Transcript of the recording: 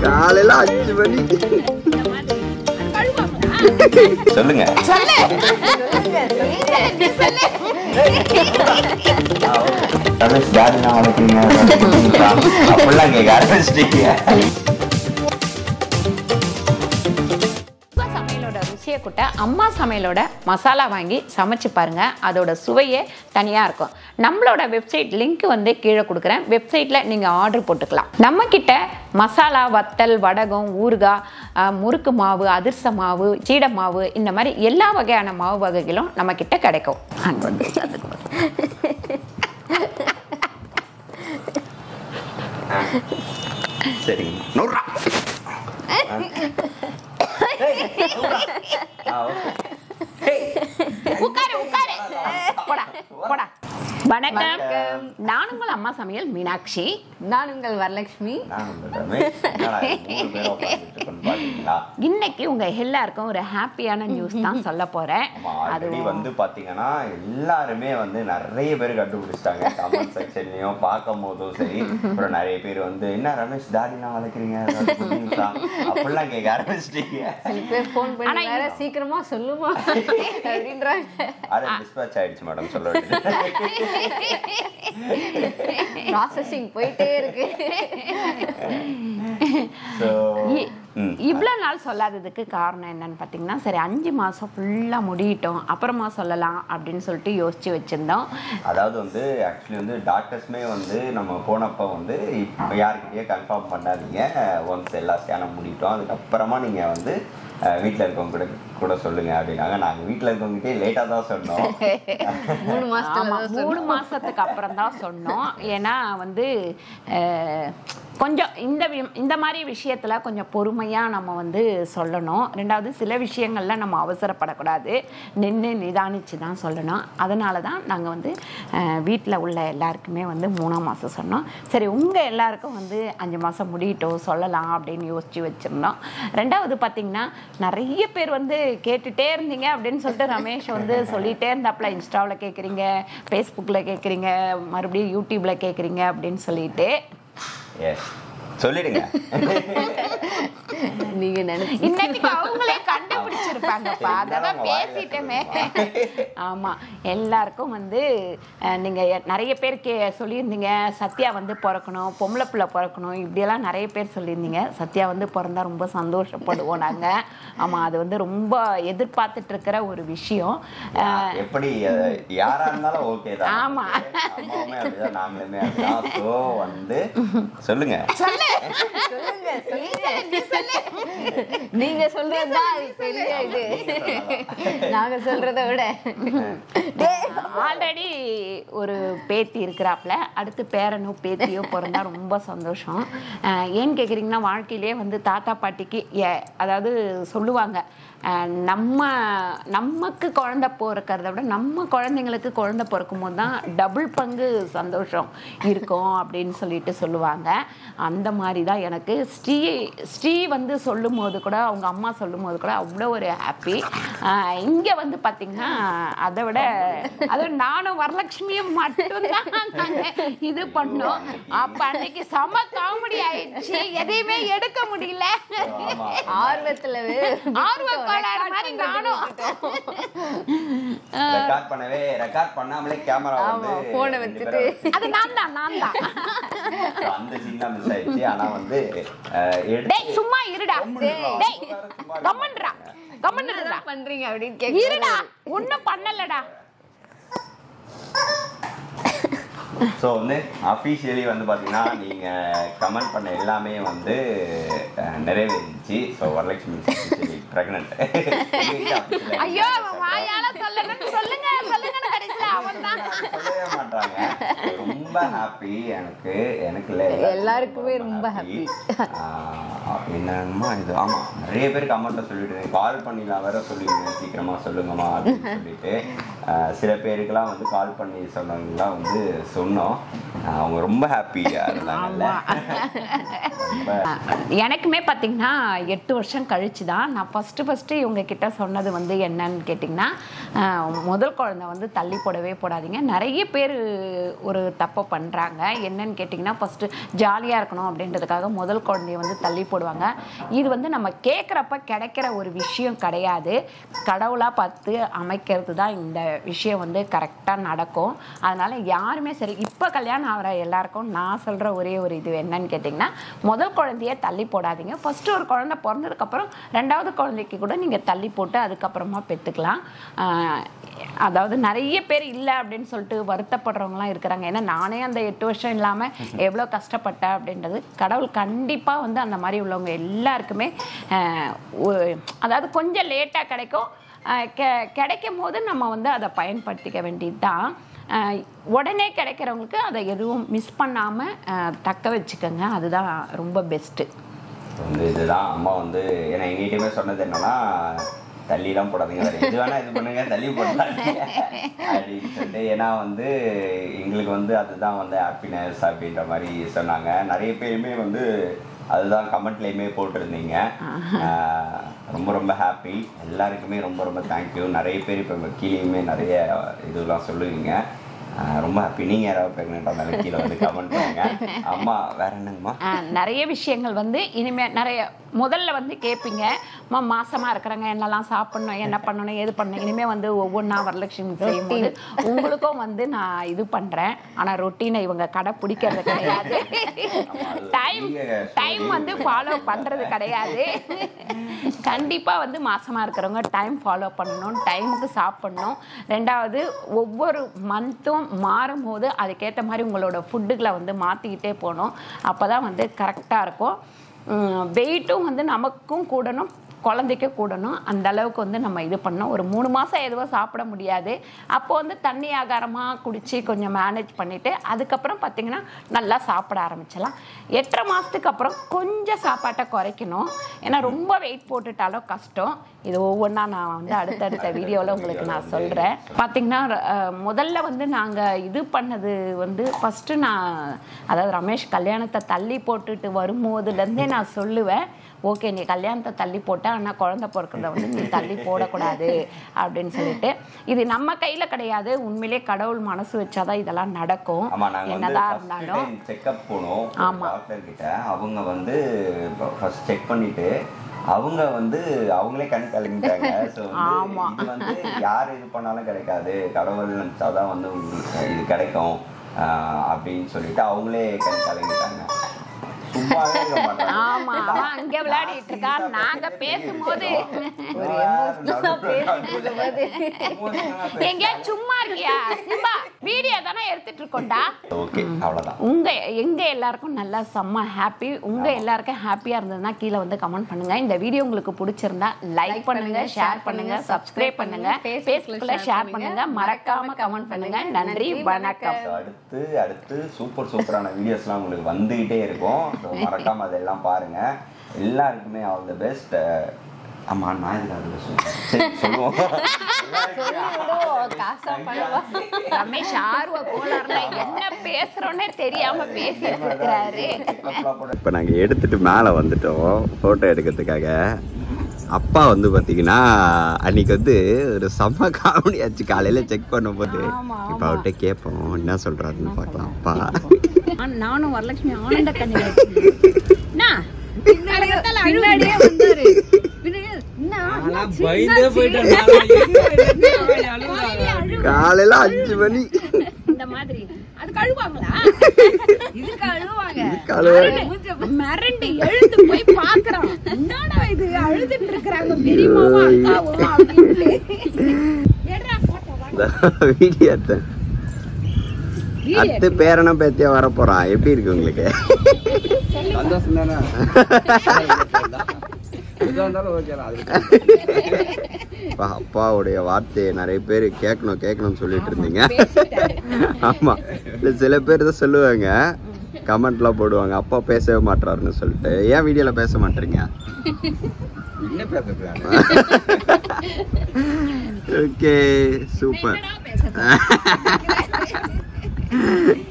காலையில அஞ்சு மணி சொல்லுங்க ரமேஷ் டாடி நான் வளர்க்குறீங்க அப்படிலாம் கேட்க ஆரம்பிச்சிட்டீங்க அப்பா சமையலோட ருசியை கூட்ட அம்மா சமையலோட மசாலா வாங்கி சமைச்சு பாருங்க அதோட சுவையே தனியாக இருக்கும் நம்மளோட வெப்சைட் லிங்க் வந்து கீழே கொடுக்குறேன் வெப்சைட்டில் நீங்கள் ஆர்டர் போட்டுக்கலாம் நம்ம கிட்ட மசாலா வத்தல் வடகம் ஊறுகாய் அஹ், முறுக்கு மாவு அதிர்ச மாவு சீடை மாவு இந்த மாதிரி எல்லா வகையான மாவு வகைகளும் நம்ம கிட்ட கிடைக்கும் அங்க வந்து சரிங்க நூறுரூவா உட்காரு உட்காரு போடா போடா வணக்கம் நான் உங்கள் அம்மா சமையல் மீனாட்சி நான் உங்கள் வரலட்சுமி நான் உங்கள் ரமேஷ் என்னடா இது மூணு பேரும் உட்கார்ந்துட்டு இருக்கோம்னு பார்த்தீங்களா இன்னைக்கு உங்க எல்லாருக்கும் ஒரு ஹாப்பியான நியூஸ் தான் சொல்ல போறேன் ஆமா அது ஆல்ரெடி வந்து பாத்தீங்கன்னா எல்லாருமே வந்து நிறைய பேர் கண்டுபிடிச்சிட்டாங்க கமெண்ட் செக்ஷன்லயும் பார்க்கும் போதும் சரி அப்புறம் நிறைய பேர் வந்து என்ன ரமேஷ் தாடிலாம் வளர்க்குறீங்க ஏதாவது புரியுங்களா? அப்படிலாம் கேட்க ஆரம்பிச்சிட்டீங்க சில பேர் ஃபோன் ஆனா பண்ணி வேற சீக்கிரமா சொல்லுமா அப்படின்றாங்க அது டிஸ்பேச் ஆயிடுச்சு மேடம் சொல்ல வேண்டியது ப்ராசஸிங் போயிட்டே இருக்கு ஸோ இ- இவ்வளோ நாள் சொல்லாததுக்கு காரணம் என்னன்னு பார்த்தீங்கன்னா சரி அஞ்சு மாதம் ஃபுல்லாக முடியட்டும் அப்புறமா சொல்லலாம் அப்படின்னு சொல்லிட்டு யோசிச்சு வச்சுருந்தோம் அதாவது வந்து ஆக்சுவலி வந்து டாக்டர்ஸ்மே வந்து நம்ம போனப்போ வந்து இப்போ யாருக்கிட்டயே கன்ஃபார்ம் பண்ணாதீங்க ஒன்ஸ் எல்லா ஸ்கேனும் முடிட்டோம் அதுக்கப்புறமா நீங்கள் வந்து வீட்டில் இருக்கவங்க கூட கூட சொல்லுங்க அப்படின்னாங்க நாங்கள் வீட்டில் இருக்கவங்ககிட்டே லேட்டாக தான் சொன்னோம் மூணு மாசத்துல ஆமா, தான் மூணு மாசத்துக்கு அப்புறம் தான் சொன்னோம் ஏன்னா வந்து அஹ், கொஞ்சம் இந்த வி- இந்த மாதிரி விஷயத்துல கொஞ்சம் பொறுமையா நம்ம வந்து சொல்லணும் ரெண்டாவது சில விஷயங்கள்ல நம்ம அவசரப்படக்கூடாது நின்று நிதானிச்சு தான் சொல்லணும் அதனால தான் நாங்கள் வந்து வீட்டில் உள்ள எல்லாருக்குமே வந்து மூணாம் மாதம் சொன்னோம் சரி உங்கள் எல்லாருக்கும் வந்து அஞ்சு மாதம் முடியட்டும் சொல்லலாம் அப்படின்னு யோசிச்சு வச்சுருந்தோம் ரெண்டாவது பார்த்தீங்கன்னா நிறைய பேர் வந்து கேட்டுட்டே இருந்தீங்க அப்படின்னு சொல்லிட்டு ரமேஷ் வந்து சொல்லிட்டே இருந்தாப்புல இன்ஸ்டாவில் கேட்குறீங்க ஃபேஸ்புக்கில் கேட்குறீங்க மறுபடியும் யூடியூப்பில் கேட்குறீங்க அப்படின்னு சொல்லிட்டு எஸ் சொல்லிடுங்க நீங்க நினைச்சு இன்னைக்கு அவங்களே கண்டுபிடிச்சிருப்பாங்கப்பா அதான் அவங்க வாயில பேசிட்டோமே ஆமா எல்லாருக்கும் வந்து அஹ், நீங்க எ- நிறைய பேர் கே சொல்லியிருந்தீங்க சத்யா வந்து பிறக்கணும் பொம்பளை பிள்ளை பிறக்கணும் இப்படியெல்லாம் நிறைய பேர் சொல்லியிருந்தீங்க சத்யா வந்து பிறந்தா ரொம்ப சந்தோஷப்படுவோம் நாங்க ஆமா அது வந்து ரொம்ப எதிர்பார்த்துட்டு இருக்கிற ஒரு விஷயம் அஹ், எப்படி அஹ், யாரா இருந்தாலும் ஓகே தான் ஆமா. அம்மாவுமே அப்படிதான் நாங்களுமே அப்படிதான் ஸோ வந்து சொல்லுங்க சொல்லுங்க சொல்லுங்க நீங்க சொல்றதுதான் அது பெரிய இது நாங்க சொல்றதை விட ஆல்ரெடி ஒரு பேத்தி இருக்கிறாப்புல அடுத்து பேரனோ பேத்தியோ பிறந்தா ரொம்ப சந்தோஷம் அஹ் ஏன்னு கேட்குறீங்கன்னா வாழ்க்கையிலே வந்து தாத்தா பாட்டிக்கு ஏ- அதாவது சொல்லுவாங்க அஹ் நம்ம நமக்கு குழந்தை பிறக்கிறத விட நம்ம குழந்தைங்களுக்கு குழந்தை பிறக்கும் போது தான் டபுள் பங்கு சந்தோஷம் இருக்கும் அப்படின்னு சொல்லிட்டு சொல்லுவாங்க அந்த மாதிரி தான் எனக்கு ஸ்ரீ ஸ்ரீ வந்து சொல்லும் போது கூட அவங்க அம்மா சொல்லும் போது கூட அவ்வளோ ஒரு ஹாப்பி இங்கே வந்து பார்த்தீங்கன்னா அதை விட அது நானும் வரலட்சுமியும் மட்டும்தான் நாங்க இது பண்ணோம் அப்போ அன்னைக்கு செம காமெடி ஆயிடுச்சு எதையுமே எடுக்க முடியல ஆமா ஆர்வத்துல ஆர்வ கோளாறு மாதிரி நானும் ரெக்கார்ட் பண்ணவே ரெக்கார்ட் பண்ணாமலே கேமரா வந்து ஆமா, phone அ ரெண்டு வச்சுட்டு. பேரை வச்சு- அது நான் தான் நான் தான் அந்த சீன் தான் மிஸ் ஆயிடுச்சு ஆனா வந்து அஹ், எடுத்து டேய் சும்மா இருடா கம்முனு டேய் இருடா. சும்மா இருடா. கம்மன்றா கம்மன்றா என்னதான் பண்றீங்க அப்படின்னு இருடா கேக்குறா ஒன்றும் பண்ணலடா ஸோ வந்து அஃபீஷியலி வந்து பார்த்தீங்கன்னா நீங்கள் கமெண்ட் பண்ண எல்லாமே வந்து அஹ், நிறைவேறிச்சு ஸோ வரலட்சுமி ப்ரெக்னென்ட் ஐயோ அவன் வாயால சொல்லணும்னு சொல்லுங்க சொல்லுங்கன்னு கடைசியில அவன் தான் சொல்லவே மாட்டாங்க ரொம்ப ஹாப்பி எனக்கு எனக்கு இல்லை எல்லாருக்குமே ரொம்ப happy. என்னம்மா இது ஆமாம் நிறைய பேர் கமெண்ட்டை சொல்லிட்டு கால் பண்ணிலாம் வேற சொல்லிடுங்க சீக்கிரமா சொல்லுங்கம்மா அப்படின்னு சொல்லிட்டு ஆஹ் சில பேருக்கெல்லாம் வந்து கால் பண்ணி சொன்னவங்கலாம் வந்து சொன்னோம் ஆஹ் அவங்க ரொம்ப ஹாப்பியாக இருந்தாங்கல்ல ரொம்ப எனக்குமே பார்த்தீங்கன்னா எட்டு வருஷம் கழிச்சு தான் நான் ஃபஸ்ட்டு ஃபஸ்ட்டு இவங்க கிட்ட சொன்னது வந்து என்னன்னு கேட்டிங்கன்னா ஆஹ், முதல் குழந்தை வந்து தள்ளி போடவே போடாதீங்க நிறைய பேர் ஒரு தப்பை பண்ணுறாங்க என்னன்னு கேட்டிங்கன்னா ஃபஸ்ட்டு ஜாலியாக இருக்கணும் அப்படின்றதுக்காக முதல் குழந்தைய வந்து தள்ளி போடுவாங்க போடுவாங்க இது வந்து நம்ம கேட்குறப்ப கிடைக்கிற ஒரு விஷயம் கிடையாது கடவுளாக பார்த்து அமைக்கிறது தான் இந்த விஷயம் வந்து கரெக்டாக நடக்கும் அதனால் யாருமே சரி இப்போ கல்யாணம் ஆகிற எல்லாருக்கும் நான் சொல்கிற ஒரே ஒரு இது என்னன்னு கேட்டிங்கன்னா முதல் குழந்தைய தள்ளி போடாதீங்க ஃபஸ்ட்டு ஒரு குழந்தை பிறந்ததுக்கப்புறம் ரெண்டாவது குழந்தைக்கு கூட நீங்கள் தள்ளி போட்டு அதுக்கப்புறமா பெற்றுக்கலாம் அதாவது நிறைய பேர் இல்லை அப்படின்னு சொல்லிட்டு வருத்தப்படுறவங்களாம் இருக்கிறாங்க ஏன்னா நானே அந்த எட்டு வருஷம் இல்லாமல் எவ்வளோ கஷ்டப்பட்டேன் அப்படின்றது கடவுள் கண்டிப்பாக வந்து அந்த மாதிரி உள்ளவங்க எல்லாருக்குமே ஆஹ், ஒ- அதாவது கொஞ்சம் லேட்டாக கிடைக்கும் ஆஹ், கெ- கிடைக்கும் போது நம்ம வந்து அதை பயன்படுத்திக்க வேண்டியது தான் உடனே கிடைக்கிறவங்களுக்கு அதை எதுவும் மிஸ் பண்ணாமல் தக்க வச்சுக்கோங்க அதுதான் ரொம்ப பெஸ்ட்டு வந்து இதுதான் அம்மா வந்து ஏன்னா எங்கிட்டயுமே சொன்னது என்னன்னா தள்ளிலாம் போடாதீங்க வேற எது வேணா இது பண்ணுங்க தள்ளி போடாதீங்க அப்படின்னு சொல்லிட்டு ஏன்னா வந்து எங்களுக்கு வந்து அதுதான் வந்து ஹாப்பினஸ் அப்படின்ற மாதிரி சொன்னாங்க நிறைய பேருமே வந்து அதுதான் கமெண்ட்லேயுமே போட்டிருந்தீங்க ஆஹ் ரொம்ப ரொம்ப ஹாப்பி எல்லாருக்குமே ரொம்ப ரொம்ப தேங்க்யூ நிறைய பேர் இப்போ கீழேயுமே நிறைய இதெல்லாம் சொல்லுவீங்க ஆஹ் ரொம்ப ஹாப்பி நீங்கள் யாராவது ப்ரெக்னெண்ட் இருந்தாலும் கீழே வந்து கமெண்ட் பண்ணுங்க அம்மா வேற என்னங்கம்மா ஆஹ் நிறைய விஷயங்கள் வந்து இனிமேல் நிறைய முதல்ல வந்து கேட்பீங்க மா மாசமாக இருக்கிறாங்க என்னெல்லாம் சாப்பிடணும் என்ன பண்ணணும் ஏது பண்ணணும் இனிமேல் வந்து ஒவ்வொன்றா வரலட்சுமி செய்யும்போது உங்களுக்கும் வந்து நான் இது பண்ணுறேன் ஆனால் ரொட்டீனை இவங்க கடை பிடிக்கிறது கிடையாது டைம் டைம் வந்து ஃபாலோ பண்ணுறது கிடையாது கண்டிப்பாக வந்து மாசமாக இருக்கிறவங்க டைம் ஃபாலோ பண்ணணும் டைமுக்கு சாப்பிடணும் ரெண்டாவது ஒவ்வொரு மந்த்தும் மாறும்போது அதுக்கேற்ற மாதிரி உங்களோட ஃபுட்டுகளை வந்து மாற்றிக்கிட்டே போகணும் அப்போ தான் வந்து கரெக்டாக இருக்கும் வெயிட்டும் வந்து நமக்கும் கூடணும் குழந்தைக்கும் கூடணும் அந்த அளவுக்கு வந்து நம்ம இது பண்ணோம் ஒரு மூணு மாதம் எதுவும் சாப்பிட முடியாது அப்போ வந்து தண்ணி ஆகாரமாக குடித்து கொஞ்சம் மேனேஜ் பண்ணிவிட்டு அதுக்கப்புறம் பார்த்திங்கன்னா நல்லா சாப்பிட ஆரம்பிச்சிடலாம் எட்டரை மாதத்துக்கு அப்புறம் கொஞ்சம் சாப்பாட்டை குறைக்கணும் ஏன்னா ரொம்ப வெயிட் போட்டுட்டாலும் கஷ்டம் இது ஒவ்வொன்றா நான் வந்து அடுத்தடுத்த வீடியோவில் உங்களுக்கு நான் சொல்கிறேன் பார்த்தீங்கன்னா அஹ், முதல்ல வந்து நாங்கள் இது பண்ணது வந்து ஃபஸ்ட்டு நான் அதாவது ரமேஷ் கல்யாணத்தை தள்ளி போட்டுட்டு வரும்போதுலேருந்தே நான் சொல்லுவேன் ஓகே நீ கல்யாணத்தை தள்ளி போட்ட ஆனால் குழந்தை பிறக்கிறத வந்து நீ தள்ளி போடக்கூடாது அப்படின்னு சொல்லிட்டு இது நம்ம கையில் கிடையாது உண்மையிலே கடவுள் மனசு வச்சாதான் இதெல்லாம் நடக்கும் ஆமா நாங்க வந்து என்னதான் ஃபர்ஸ்ட் இருந்தாலும் டைம் செக்அப் போனோம் ஆமா. டாக்டர் கிட்ட அவங்க வந்து ஃபர்ஸ்ட் செக் பண்ணிட்டு அவங்க வந்து அவங்களே கண் கலங்கிட்டாங்க ஸோ ஆமா. இது வந்து யார் இது பண்ணாலும் கிடைக்காது கடவுள் நினைச்சாதான் வந்து உங்களுக்கு இது கிடைக்கும் ஆஹ் அப்படின்னு சொல்லிட்டு அவங்களே கண் கலங்கிட்டாங்க சும்மாவே இருக்க மாட்டாங்க ஆமா அவன் அங்க விளையாடிட்டு இருக்கான் நாங்க பேசும்போது எங்கேயா சும்மா இருக்கியா சிம்பா வீடியோ தானே எடுத்துட்டு இருக்கோம்டா ஓகே அவ்வளவுதான் உங்க எங்க எல்லாருக்கும் நல்லா செம்ம ஹாப்பி உங்க எல்லாருக்கும் ஹாப்பியா இருந்ததுன்னா கீழே வந்து கமெண்ட் பண்ணுங்க இந்த வீடியோ உங்களுக்கு பிடிச்சிருந்தா லைக் பண்ணுங்க ஷேர் பண்ணுங்க சப்ஸ்கிரைப் பண்ணுங்க ஃபேஸ்புக்ல ஷேர் பண்ணுங்க மறக்காம கமெண்ட் பண்ணுங்க நன்றி வணக்கம் So, அடுத்து அடுத்து சூப்பர் சூப்பரான வீடியோஸ்லாம் உங்களுக்கு வந்துகிட்டே இருக்கும் ஸோ மறக்காம அதெல்லாம் பாருங்க எல்லாருக்குமே ஆல் த பெஸ்ட் ஆமா நான் இதுல அதுல சொல்றேன் சரி, சொல்லுவோம் விடுவோம், காசா பணமா? ரமேஷ் ஆர்வ கோளாறுல என்ன பேசுறோன்னே தெரியாம பேசிட்டு இருக்கிறாரு இப்போ நாங்கள் எடுத்துட்டு மேலே வந்துட்டோம் ஃபோட்டோ எடுக்கிறதுக்காக அப்பா வந்து பார்த்தீங்கன்னா அன்னைக்கு வந்து ஒரு செம்ம காமெடி ஆச்சு காலையில் செக் பண்ணும்போது இப்போ அவர்கிட்ட கேட்போம் என்ன சொல்கிறாருன்னு பார்க்கலாம் அப்பா நானும் வரலட்சுமி ஆனந்த கண்ணி பின்னாடியே வந்தாரு பின்னாடியே, என்ன? பயந்தே போயிட்டேன் காலையில் அஞ்சு மணி இந்த மாதிரி அது கழுவாங்களா இதுக்கு அழுவாங்க காலையில் மிரண்டு எழுந்து போய் பாக்குறான் என்னடா இது அழுதுட்டு இருக்கிறாங்க பெரியமாவும் அக்காவும் அப்படின்ட்டு எடுறா photo வா. வீடியோ எடுத்தேன் அடுத்து பேரனா பேத்தியா வர போறான் எப்படி இருக்கு உங்களுக்கு சந்தோஷம் தானே எதுவாக இருந்தாலும் ஓகே தான் அதுக்கு அப்பா, அப்பாவுடைய வார்த்தையை நிறைய பேர் கேட்கணும் கேட்கணும்னு சொல்லிட்டு இருந்தீங்க ஆமா இல்ல சில பேர் தான் சொல்லுவாங்க கமெண்ட்லாம் போடுவாங்க அப்பா பேசவே மாட்டாருன்னு சொல்லிட்டு ஏன் வீடியோல பேச மாட்டீங்க என்ன பேசுறது ஓகே சூப்பர் என்னடா பேசுறது?